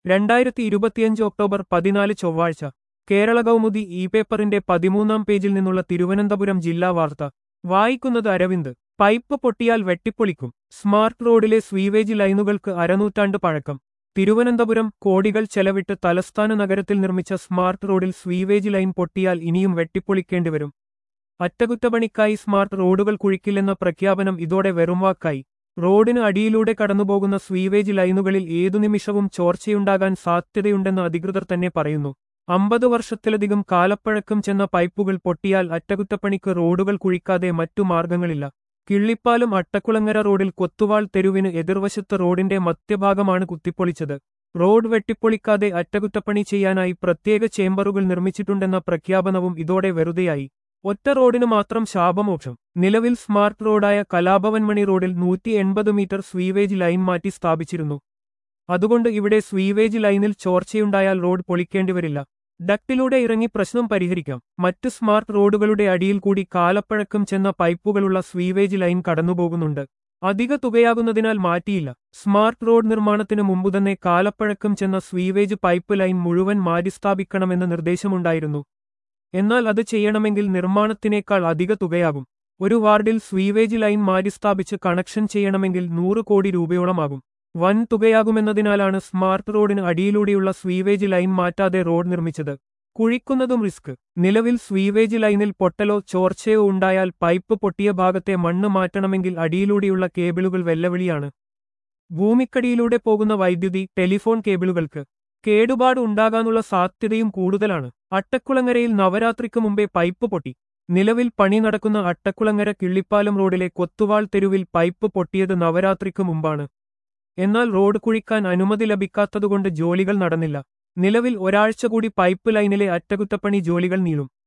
രണ്ടായിരത്തി ഇരുപത്തിയഞ്ച് ഒക്ടോബർ പതിനാല് ചൊവ്വാഴ്ച കേരള കൗമുദി ഇ പേപ്പറിന്റെ പതിമൂന്നാം പേജിൽ നിന്നുള്ള തിരുവനന്തപുരം ജില്ലാ വാർത്ത വായിക്കുന്നത് അരവിന്ദ് പൈപ്പ് പൊട്ടിയാൽ വെട്ടിപ്പൊളിക്കും സ്മാർട്ട് റോഡിലെ സ്വീവേജ് ലൈനുകൾക്ക് അരനൂറ്റാണ്ട് പഴക്കം തിരുവനന്തപുരം കോടികൾ ചെലവിട്ട് തലസ്ഥാന നഗരത്തിൽ നിർമ്മിച്ച സ്മാർട്ട് റോഡിൽ സ്വീവേജ് ലൈൻ പൊട്ടിയാൽ ഇനിയും വെട്ടിപ്പൊളിക്കേണ്ടിവരും അറ്റകുറ്റപ്പണിക്കായി സ്മാർട്ട് റോഡുകൾ കുഴിക്കില്ലെന്ന പ്രഖ്യാപനം ഇതോടെ വെറുംവാക്കായി റോഡിന് അടിയിലൂടെ കടന്നുപോകുന്ന സ്വീവേജ് ലൈനുകളിൽ ഏതു നിമിഷവും ചോർച്ചയുണ്ടാകാൻ സാധ്യതയുണ്ടെന്ന് അധികൃതർ തന്നെ പറയുന്നു അമ്പത് വർഷത്തിലധികം കാലപ്പഴക്കം ചെന്ന പൈപ്പുകൾ പൊട്ടിയാൽ അറ്റകുറ്റപ്പണിക്ക് റോഡുകൾ കുഴിക്കാതെ മറ്റു മാർഗങ്ങളില്ല കിള്ളിപ്പാലം അട്ടക്കുളങ്ങര റോഡിൽ കൊത്തുവാൾ തെരുവിന് എതിർവശത്ത് റോഡിന്റെ മധ്യഭാഗമാണ് കുത്തിപ്പൊളിച്ചത് റോഡ് വെട്ടിപ്പൊളിക്കാതെ അറ്റകുറ്റപ്പണി ചെയ്യാനായി പ്രത്യേക ചേംബറുകൾ നിർമ്മിച്ചിട്ടുണ്ടെന്ന പ്രഖ്യാപനവും ഇതോടെ വെറുതെയായി ഒറ്റ റോഡിന് മാത്രം ശാപമോക്ഷം നിലവിൽ സ്മാർട്ട് റോഡായ കലാഭവൻമണി റോഡിൽ നൂറ്റി എൺപത് മീറ്റർ സ്വീവേജ് ലൈൻ മാറ്റി സ്ഥാപിച്ചിരുന്നു അതുകൊണ്ട് ഇവിടെ സ്വീവേജ് ലൈനിൽ ചോർച്ചയുണ്ടായാൽ റോഡ് പൊളിക്കേണ്ടിവരില്ല ഡക്റ്റിലൂടെ ഇറങ്ങി പ്രശ്നം പരിഹരിക്കാം മറ്റ് സ്മാർട്ട് റോഡുകളുടെ അടിയിൽ കൂടി കാലപ്പഴക്കം ചെന്ന പൈപ്പുകളുള്ള സ്വീവേജ് ലൈൻ കടന്നുപോകുന്നുണ്ട് അധിക തുകയാകുന്നതിനാൽ മാറ്റിയില്ല സ്മാർട്ട് റോഡ് നിർമ്മാണത്തിന് മുമ്പുതന്നെ കാലപ്പഴക്കം ചെന്ന സ്വീവേജ് പൈപ്പ് ലൈൻ മുഴുവൻ മാറ്റിസ്ഥാപിക്കണമെന്ന നിർദ്ദേശമുണ്ടായിരുന്നു എന്നാൽ അത് ചെയ്യണമെങ്കിൽ നിർമ്മാണത്തിനേക്കാൾ അധിക തുകയാകും ഒരു വാർഡിൽ സ്വീവേജ് ലൈൻ മാറ്റിസ്ഥാപിച്ച് കണക്ഷൻ ചെയ്യണമെങ്കിൽ നൂറ് കോടി രൂപയോളമാകും വൻ തുകയാകുമെന്നതിനാലാണ് സ്മാർട്ട് റോഡിന് അടിയിലൂടെയുള്ള സ്വീവേജ് ലൈൻ മാറ്റാതെ റോഡ് നിർമ്മിച്ചത് കുഴിക്കുന്നതും റിസ്ക് നിലവിൽ സ്വീവേജ് ലൈനിൽ പൊട്ടലോ ചോർച്ചയോ ഉണ്ടായാൽ പൈപ്പ് പൊട്ടിയ ഭാഗത്തെ മണ്ണ് മാറ്റണമെങ്കിൽ അടിയിലൂടെയുള്ള കേബിളുകൾ വെല്ലവിളിയാണ് ഭൂമിക്കടിയിലൂടെ പോകുന്ന വൈദ്യുതി ടെലിഫോൺ കേബിളുകൾക്ക് കേടുപാട് ഉണ്ടാകാനുള്ള സാധ്യതയും കൂടുതലാണ് അട്ടക്കുളങ്ങരയിൽ നവരാത്രിക്ക് മുമ്പേ പൈപ്പ് പൊട്ടി നിലവിൽ പണി നടക്കുന്ന അട്ടക്കുളങ്ങര കിള്ളിപ്പാലം റോഡിലെ കൊത്തുവാൾ തെരുവിൽ പൈപ്പ് പൊട്ടിയത് നവരാത്രിക്ക് മുമ്പാണ് എന്നാൽ റോഡ് കുഴിക്കാൻ അനുമതി ലഭിക്കാത്തതുകൊണ്ട് ജോലികൾ നടന്നില്ല നിലവിൽ ഒരാഴ്ച കൂടി പൈപ്പ് ലൈനിലെ അറ്റകുറ്റപ്പണി ജോലികൾ നീളും